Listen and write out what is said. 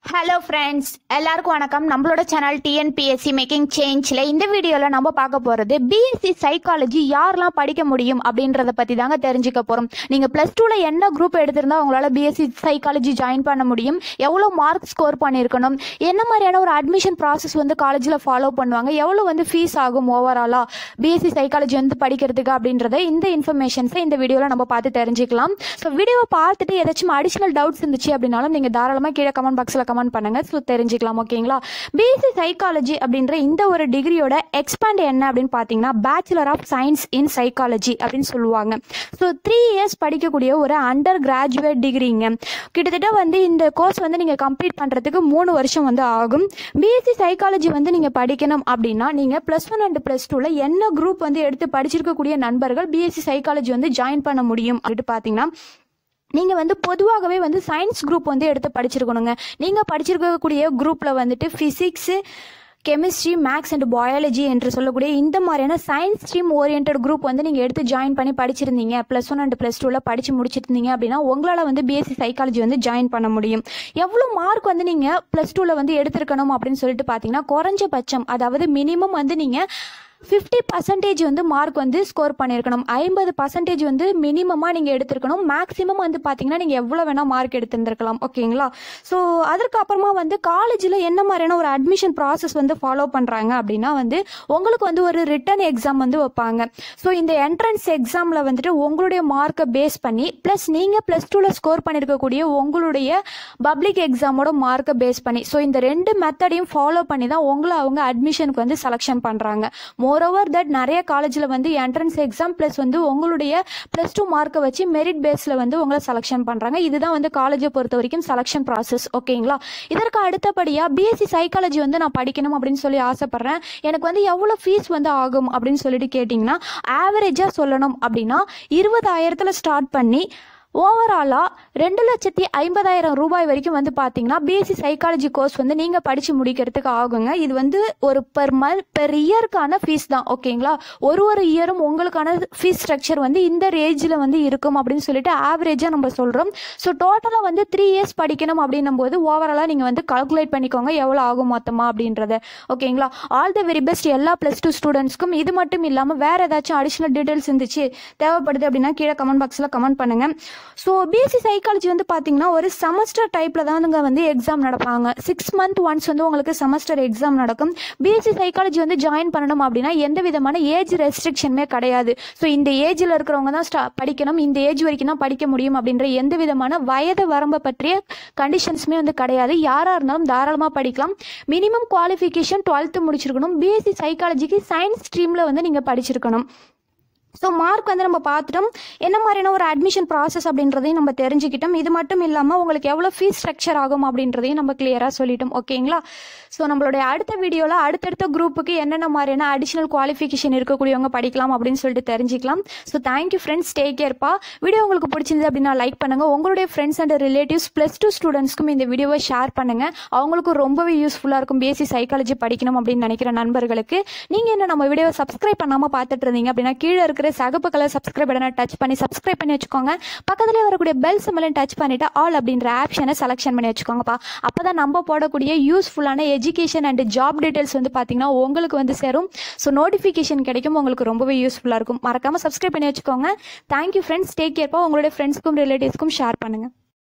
hello friends எல்லாருக்கும் வணக்கம் நம்மளோட சேனல் டிஎன்பிஎஸ்சி மேக்கிங் சேஞ்சில் இந்த வீடியோவில் நம்ம பார்க்க போகிறது பிஎஸ்சி சைக்காலஜி யாரெல்லாம் படிக்க முடியும் அப்படின்றத பற்றி தாங்க தெரிஞ்சுக்க போகிறோம் நீங்கள் ப்ளஸ் டூவில் என்ன குரூப் எடுத்திருந்தா உங்களால் பிஎஸ்சி சைக்காலஜி ஜாயின் பண்ண முடியும் எவ்வளோ மார்க் ஸ்கோர் பண்ணியிருக்கணும் என்ன மாதிரியான ஒரு அட்மிஷன் ப்ராசஸ் வந்து காலேஜில் ஃபாலோ பண்ணுவாங்க எவ்வளோ வந்து ஃபீஸ் ஆகும் ஓவராலாக பிஎஸ்சி சைக்காலஜி வந்து படிக்கிறதுக்கு அப்படின்றத இந்த இன்ஃபர்மேஷன்ஸை இந்த வீடியோவில் நம்ம பார்த்து தெரிஞ்சுக்கலாம் ஸோ வீடியோவை பார்த்துட்டு ஏதாச்சும் அடிஷனல் டவுட்ஸ் இருந்துச்சு அப்படின்னாலும் நீங்கள் தாராளமாக கீழே கமெண்ட் பாக்ஸில் கமெண்ட் பண்ணுங்க ஸோ தெரிஞ்சுக்கலாம் ஓகேங்களா பிஎஸ்சி சைக்காலஜி அப்படின்ற இந்த ஒரு டிகிரியோட எக்ஸ்பேண்ட் என்ன அப்படின்னு பார்த்தீங்கன்னா bachelor of science in psychology அப்படின்னு சொல்லுவாங்க ஸோ த்ரீ இயர்ஸ் படிக்கக்கூடிய ஒரு அண்டர் கிராஜுவேட் டிகிரிங்க கிட்டத்தட்ட வந்து இந்த கோர்ஸ் வந்து நீங்கள் கம்ப்ளீட் பண்ணுறதுக்கு மூணு வருஷம் வந்து ஆகும் பிஎஸ்சி சைக்காலஜி வந்து நீங்கள் படிக்கணும் அப்படின்னா நீங்கள் ப்ளஸ் ஒன் அண்ட் ப்ளஸ் டூவில் என்ன குரூப் வந்து எடுத்து படிச்சிருக்கக்கூடிய நண்பர்கள் பிஎஸ்சி சைக்காலஜி வந்து ஜாயின் பண்ண முடியும் அப்படின்ட்டு பார்த்தீங்கன்னா நீங்கள் வந்து பொதுவாகவே வந்து சயின்ஸ் குரூப் வந்து எடுத்து படிச்சிருக்கணுங்க நீங்கள் படிச்சிருக்கக்கூடிய குரூப்பில் வந்துட்டு physics chemistry maths and biology என்று சொல்லக்கூடிய இந்த மாதிரியான சயின்ஸ் ஸ்ட்ரீம் ஓரியன்ட் குரூப் வந்து நீங்கள் எடுத்து ஜாயின் பண்ணி படிச்சிருந்தீங்க ப்ளஸ் ஒன் அண்ட் ப்ளஸ் டூவில் படித்து முடிச்சிருந்தீங்க அப்படின்னா உங்களால் வந்து பிஎஸ்சி சைக்காலஜி வந்து ஜாயின் பண்ண முடியும் எவ்வளோ மார்க் வந்து நீங்கள் ப்ளஸ் டூவில் வந்து எடுத்திருக்கணும் அப்படின்னு சொல்லிட்டு பார்த்தீங்கன்னா குறைஞ்சபட்சம் அதாவது மினிமம் வந்து நீங்கள் ஃபிஃப்டி பர்சன்டேஜ் வந்து மார்க் வந்து ஸ்கோர் பண்ணியிருக்கணும் ஐம்பது பர்சன்டேஜ் வந்து மினிமமாக நீங்கள் எடுத்திருக்கணும் மேக்ஸிமம் வந்து பார்த்தீங்கன்னா நீங்கள் எவ்வளோ வேணால் மார்க் எடுத்திருந்திருக்கலாம் ஓகேங்களா ஸோ அதுக்கப்புறமா வந்து காலேஜில் என்ன மாதிரியான ஒரு அட்மிஷன் ப்ராசஸ் வந்து ஃபாலோ பண்ணுறாங்க அப்படின்னா வந்து உங்களுக்கு வந்து ஒரு ரிட்டன் எக்ஸாம் வந்து வைப்பாங்க ஸோ இந்த என்ட்ரன்ஸ் எக்ஸாமில் வந்துட்டு உங்களுடைய மார்க்கை பேஸ் பண்ணி ப்ளஸ் நீங்கள் ப்ளஸ் டூவில் ஸ்கோர் பண்ணியிருக்கக்கூடிய உங்களுடைய பப்ளிக் எக்ஸாமோட மார்க்கை பேஸ் பண்ணி ஸோ இந்த ரெண்டு மெத்தடையும் ஃபாலோ பண்ணி தான் உங்களை அவங்க அட்மிஷனுக்கு வந்து செலெக்ஷன் பண்ணுறாங்க மோரோவர் தட் நிறைய காலேஜில் வந்து என்ட்ரன்ஸ் எக்ஸாம் ப்ளஸ் வந்து உங்களுடைய ப்ளஸ் டூ மார்க்கை வச்சு மெரிட் பேஸில் வந்து உங்களை செலெக்ஷன் பண்ணுறாங்க இதுதான் வந்து காலேஜை பொறுத்த வரைக்கும் செலெக்ஷன் ப்ராசஸ் ஓகேங்களா இதற்கு அடுத்தபடியாக பிஎஸ்சி சைக்காலஜி வந்து நான் படிக்கணும் அப்படின்னு சொல்லி ஆசைப்பட்றேன் எனக்கு வந்து எவ்வளோ ஃபீஸ் வந்து ஆகும் அப்படின்னு சொல்லிட்டு கேட்டிங்கன்னா ஆவரேஜாக சொல்லணும் அப்படின்னா இருபதாயிரத்தில் ஸ்டார்ட் பண்ணி ஓவராலாக ரெண்டு லட்சத்தி ஐம்பதாயிரம் ரூபாய் வரைக்கும் வந்து பார்த்தீங்கன்னா பிஎஸ்சி சைக்காலஜி கோர்ஸ் வந்து நீங்கள் படித்து முடிக்கிறதுக்கு ஆகுங்க இது வந்து ஒரு பெர் மந்த் பெர் இயருக்கான ஃபீஸ் தான் ஓகேங்களா ஒரு ஒரு இயரும் உங்களுக்கான ஃபீஸ் ஸ்ட்ரக்சர் வந்து இந்த ரேஞ்சில் வந்து இருக்கும் அப்படின்னு சொல்லிட்டு ஆவரேஜாக நம்ம சொல்கிறோம் ஸோ டோட்டலாக வந்து த்ரீ இயர்ஸ் படிக்கணும் அப்படின்னும் போது ஓவராலாக நீங்கள் வந்து கால்குலேட் பண்ணிக்கோங்க எவ்வளோ ஆகும் மொத்தமாக அப்படின்றத ஓகேங்களா ஆல் த வெரி பெஸ்ட் எல்லா ப்ளஸ் டூ ஸ்டூடெண்ட்ஸ்க்கும் இது மட்டும் இல்லாமல் வேறு ஏதாச்சும் அடிஷ்னல் டீட்டெயில்ஸ் இருந்துச்சு தேவைப்படுது அப்படின்னா கீழே கமெண்ட் பாக்ஸில் கமெண்ட் பண்ணுங்கள் ஸோ பிஎஸ்சி சைக்காலஜி வந்து பார்த்தீங்கன்னா ஒரு செமஸ்டர் டைப்பில் தான் வந்து வந்து எக்ஸாம் நடப்பாங்க சிக்ஸ் மந்த் ஒன்ஸ் வந்து உங்களுக்கு செமஸ்டர் எக்ஸாம் நடக்கும் பிஎஸ்சி சைக்காலஜி வந்து ஜாயின் பண்ணணும் அப்படின்னா எந்த விதமான ஏஜ் ரெஸ்ட்ரிக்ஷனுமே கிடையாது ஸோ இந்த ஏஜில் இருக்கிறவங்க தான் ஸ்டா படிக்கணும் இந்த ஏஜ் வரைக்கும் தான் படிக்க முடியும் அப்படின்ற எந்த விதமான வயது வரம்பை பற்றிய கண்டிஷன்ஸுமே வந்து கிடையாது யாராக இருந்தாலும் தாராளமாக படிக்கலாம் மினிமம் குவாலிஃபிகேஷன் டுவெல்த்து முடிச்சிருக்கணும் பிஎஸ்சி சைக்காலஜிக்கு சயின்ஸ் ஸ்ட்ரீமில் வந்து நீங்கள் படிச்சிருக்கணும் ஸோ மார்க் வந்து நம்ம பார்த்துட்டோம் என்ன மாதிரியான ஒரு அட்மிஷன் ப்ராசஸ் அப்படின்றதையும் நம்ம தெரிஞ்சுக்கிட்டோம் இது மட்டும் இல்லாமல் உங்களுக்கு எவ்வளோ ஃபீஸ் ஸ்ட்ரக்சர் ஆகும் அப்படின்றதையும் நம்ம கிளியராக சொல்லிட்டோம் ஓகேங்களா ஸோ நம்மளுடைய அடுத்த வீடியோவில் அடுத்தடுத்த குரூப்புக்கு என்னென்ன மாதிரியான அடிஷனல் குவாலிஃபிகேஷன் இருக்கக்கூடியவங்க படிக்கலாம் அப்படின்னு சொல்லிட்டு தெரிஞ்சுக்கலாம் ஸோ தேங்க்யூ ஃப்ரெண்ட்ஸ் டேக் கேர்ப்பா வீடியோ உங்களுக்கு பிடிச்சிருந்தது அப்படின்னா லைக் பண்ணுங்கள் உங்களுடைய friends and relatives plus two ஸ்டூடெண்ட்ஸ்க்கும் இந்த வீடியோவை ஷேர் பண்ணுங்கள் அவங்களுக்கும் ரொம்பவே யூஸ்ஃபுல்லாக இருக்கும் பிஎஸ்சி சைக்காலஜி படிக்கணும் அப்படின்னு நினைக்கிற நண்பர்களுக்கு நீங்கள் என்ன நம்ம வீடியோவை சப்ஸ்கிரைப் பண்ணாமல் பார்த்துட்டு இருந்தீங்க அப்படின்னா கீழே இருக்கிற சகப்பு கலர் சப்ஸ்கிரைப் பட்டனை டச் பண்ணி சப்ஸ்கிரைப் பண்ணி வச்சுக்கோங்க பக்கத்துலேயே வரக்கூடிய பெல் சிம்மலையும் டச் பண்ணிவிட்டு ஆல் அப்படின்ற ஆப்ஷனை செலெக்ஷன் பண்ணி வச்சுக்கோங்கப்பா அப்போ தான் நம்ம போடக்கூடிய யூஸ்ஃபுல்லான எஜுகேஷன் அண்ட் ஜாப் டீட்டெயில்ஸ் வந்து பார்த்தீங்கன்னா உங்களுக்கு வந்து சேரும் ஸோ நோட்டிஃபிகேஷன் கிடைக்கும் உங்களுக்கு ரொம்பவே யூஸ்ஃபுல்லாக இருக்கும் மறக்காமல் சப்ஸ்கிரைப் பண்ணி வச்சுக்கோங்க தேங்க்யூ ஃப்ரெண்ட்ஸ் டேக் கேர்ப்பா உங்களுடைய ஃப்ரெண்ட்ஸ்க்கும் ரிலேட்டிவ்ஸ்க்கும் ஷேர் பண்ணுங்கள்